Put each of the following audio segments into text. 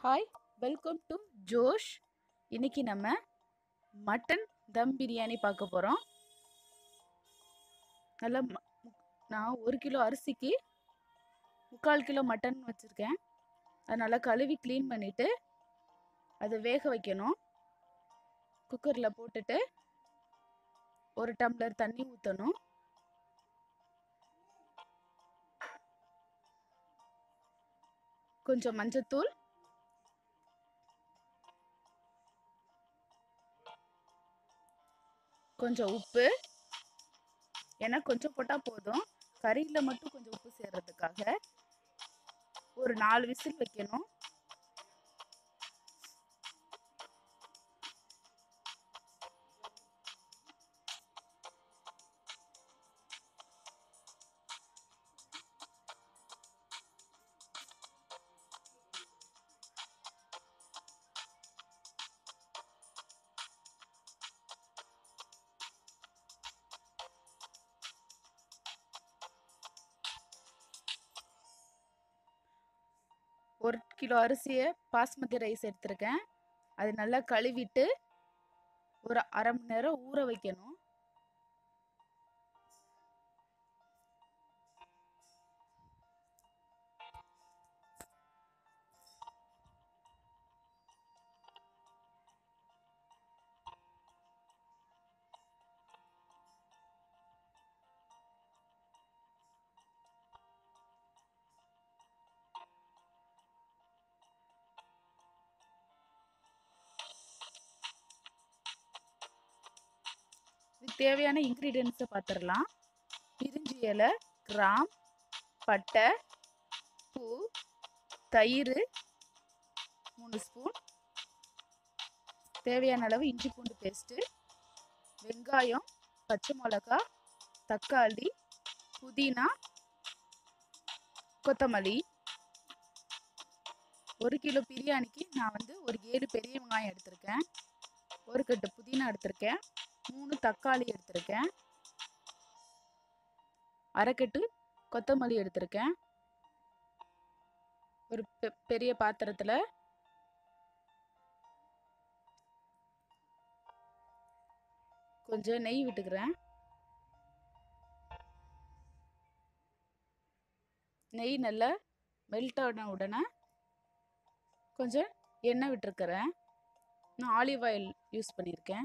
Hi welcome to ஜோஷ் இன்னைக்கு நம்ம mutton தம் பிரியாணி பார்க்க போகிறோம் நல்லா ம- மு- நான் ஒரு கிலோ அரிசிக்கு முக்கால் கிலோ மட்டன் வச்சுருக்கேன் அதை நல்லா கழுவி க்ளீன் பண்ணிவிட்டு அதை வேக வைக்கணும் குக்கரில் போட்டுட்டு ஒரு டம்ளர் தண்ணி ஊற்றணும் கொஞ்சம் மஞ்சத்தூள் கொஞ்சம் உப்பு ஏன்னா கொஞ்சம் போட்டால் போதும் கறியில் மட்டும் கொஞ்சம் உப்பு சேர்றதுக்காக ஒரு நாலு விசில் வைக்கணும் ஒரு கிலோ அரிசியை பாஸ்மதி ரைஸ் எடுத்திருக்கேன் அது நல்லா கழுவிட்டு ஒரு அரை மணி நேரம் ஊற வைக்கணும் இதுக்கு தேவையான இன்க்ரீடியன்ஸை பார்த்துடலாம் பிரிஞ்சி இலை கிராம் பட்டை பூ தயிர் மூணு ஸ்பூன் தேவையான அளவு இஞ்சி பூண்டு பேஸ்ட்டு வெங்காயம் பச்சை மிளகா தக்காளி புதினா கொத்தமல்லி ஒரு கிலோ பிரியாணிக்கு நான் வந்து ஒரு ஏழு பெரிய வெங்காயம் எடுத்திருக்கேன் ஒரு கட்டு புதினா எடுத்திருக்கேன் மூணு தக்காளி எடுத்திருக்கேன் அரைக்கட்டு கொத்தமல்லி எடுத்திருக்கேன் ஒரு பெ- பெரிய பாத்திரத்தில் கொஞ்சம் நெய் விட்டுக்கிறேன் நெய் நல்லா மெல்ட் ஆன உடனே கொஞ்சம் எண்ணெய் விட்டுருக்கிறேன் நான் ஆலிவ் ஆயில் யூஸ் பண்ணியிருக்கேன்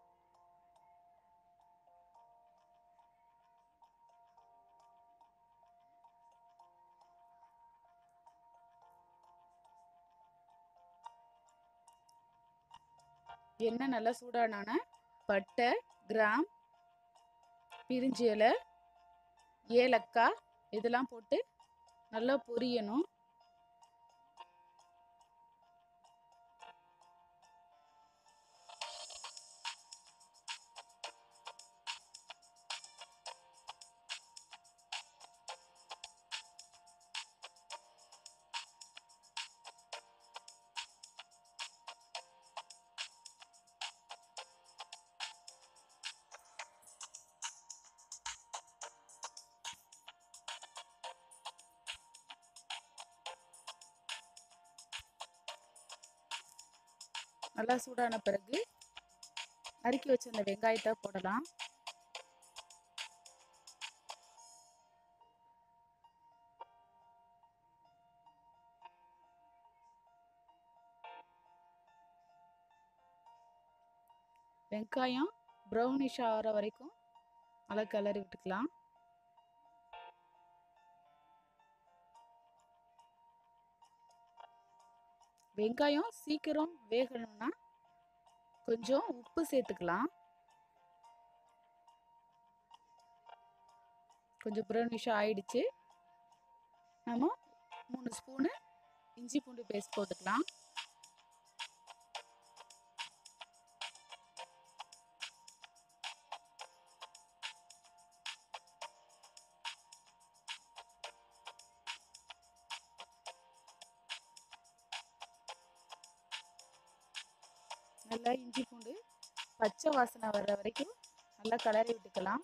எண்ணெய் நல்லா சூடானான பட்டை கிராம் பிரிஞ்சி இலை ஏலக்காய் இதெல்லாம் போட்டு நல்லா பொரியணும் நல்லா சூடான பிறகு நறுக்கி வச்சிருந்த வெங்காயத்தை போடலாம் வெங்காயம் ப்ரௌனிஷ் ஆகிற வரைக்கும் நல்லா கிளறி விட்டுக்கலாம் வெங்காயம் சீக்கிரம் வேகணும்னா கொஞ்சம் உப்பு சேர்த்துக்கலாம் கொஞ்சம் ப்ரௌனிஷாக ஆயிடுச்சு நம்ம மூணு ஸ்பூனு இஞ்சி பூண்டு பேஸ்ட் போட்டுக்கலாம் நல்லா இஞ்சி பூண்டு பச்சை வாசனை வர்ற வரைக்கும் நல்லா கலரி விட்டுக்கலாம்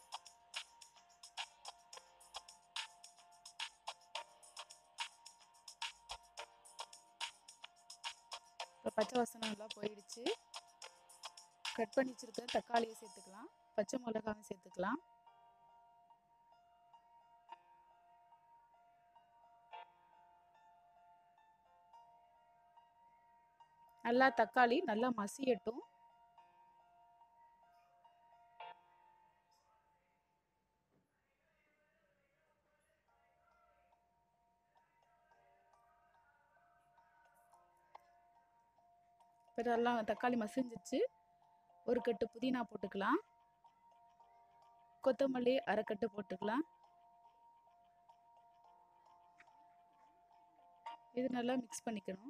இப்போ பச்சை வாசனம் எல்லாம் போயிடுச்சு கட் பண்ணி வச்சிருக்க தக்காளியை சேர்த்துக்கலாம் பச்சை மிளகாவும் சேர்த்துக்கலாம் நல்லா தக்காளி நல்லா மசியட்டும் இதெல்லாம் தக்காளி மசிஞ்சிச்சு ஒரு கட்டு புதினா போட்டுக்கலாம் கொத்தமல்லி அரைக்கட்டு போட்டுக்கலாம் இது நல்லா மிக்ஸ் பண்ணிக்கணும்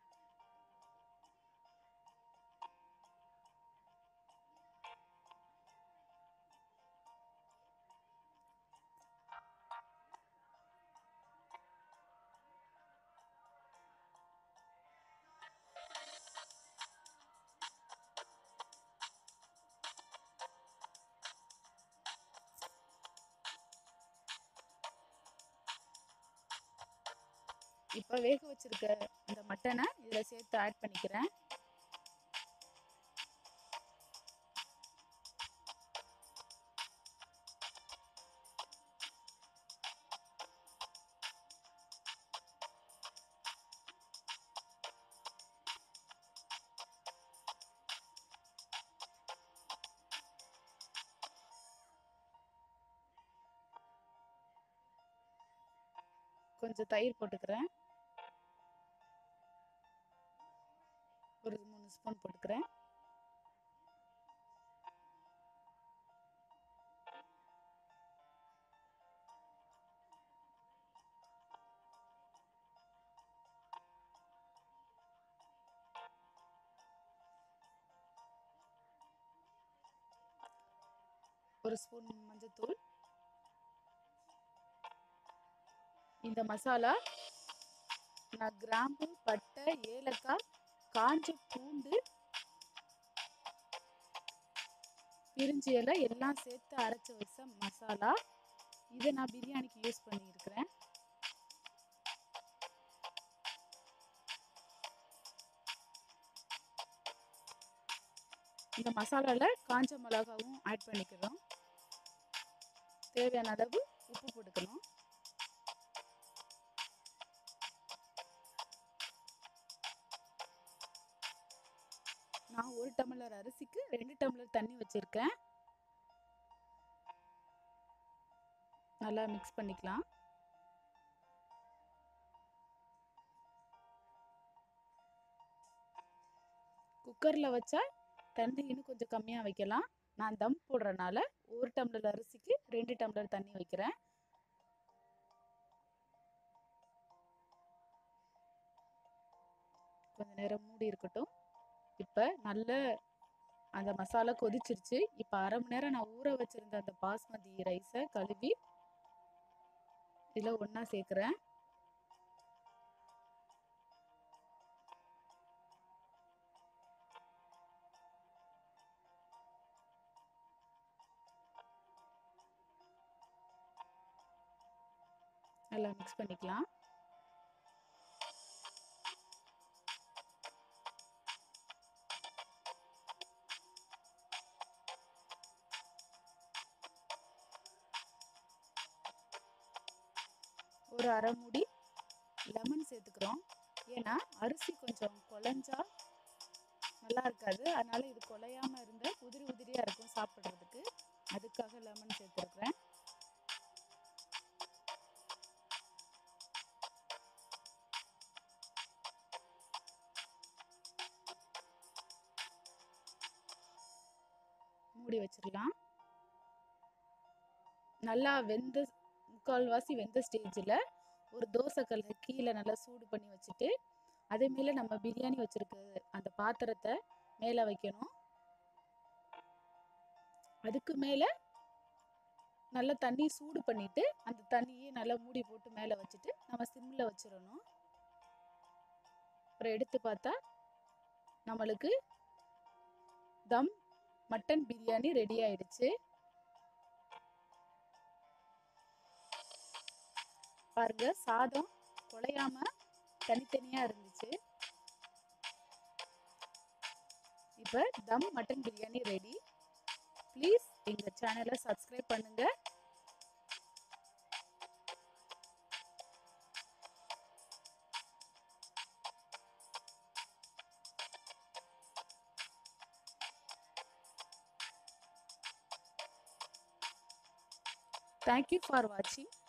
இப்போ வேக வச்சிருக்க இந்த மட்டனை இதில் சேர்த்து ஆட் பண்ணிக்கிறேன் கொஞ்சம் தயிர் போட்டுக்கிறேன் ஒரு மூணு ஸ்பூன் போட்டுக்கிறேன் ஒரு ஸ்பூன் மஞ்சத்தூள் இந்த மசாலா நான் கிராம்பு பட்டை ஏலக்காய் காஞ்ச பூண்டு பிரிஞ்சி இலை எல்லாம் சேர்த்து அரைச்சி வச்ச மசாலா இதை நான் பிரியாணிக்கு யூஸ் பண்ணியிருக்கிறேன் இந்த மசாலாவில் காஞ்ச மிளகாவும் ஆட் பண்ணிக்கிறோம் தேவையான அளவு உப்பு போட்டுக்கணும் நான் ஒரு டம்ளர் அரிசிக்கு ரெண்டு டம்ளர் தண்ணி வச்சுருக்கேன் நல்லா மிக்ஸ் பண்ணிக்கலாம் குக்கரில் வச்சா தண்ணி இன்னும் கொஞ்சம் கம்மியாக வைக்கலாம் நான் தம் போடுறனால ஒரு டம்ளர் அரிசிக்கு ரெண்டு டம்ளர் தண்ணி வைக்கிறேன் கொஞ்ச நேரம் மூடி இருக்கட்டும் இப்போ நல்ல அந்த மசாலா கொதிச்சிருச்சு இப்போ அரை மணி நேரம் நான் ஊற வச்சிருந்த அந்த பாஸ்மதி ரைஸை கழுவி இதில் ஒன்றா சேர்க்குறேன் நல்லா மிக்ஸ் பண்ணிக்கலாம் ஒரு அரை மூடி லெமன் சேர்த்துக்கிறோம் ஏன்னா அரிசி கொஞ்சம் குழஞ்சா நல்லா இருக்காது அதனால இது குலையாம இருந்த உதிரி உதிரியா இருக்கும் சாப்பிட்றதுக்கு அதுக்காக லெமன் சேர்த்துருக்குறேன் மூடி வச்சிடலாம் நல்லா வெந்த முக்கால்வாசி வெந்த ஸ்டேஜில் ஒரு தோசைக்கல்லை கீழே நல்லா சூடு பண்ணி வச்சுட்டு அதே மேலே நம்ம பிரியாணி வச்சுருக்க அந்த பாத்திரத்தை மேலே வைக்கணும் அதுக்கு மேலே நல்லா தண்ணி சூடு பண்ணிட்டு அந்த தண்ணியை நல்லா மூடி போட்டு மேலே வச்சுட்டு நம்ம சிம்மில் வச்சிடணும் அப்புறம் எடுத்து பார்த்தா நம்மளுக்கு தம் மட்டன் பிரியாணி ரெடி ஆயிடுச்சு பாருங்க சாதம் குலையாம தனித்தனியா இருந்துச்சு இப்போ dum mutton biryani ready please எங்கள் சேனலை சப்ஸ்கிரைப் பண்ணுங்கள் Thank you for watching.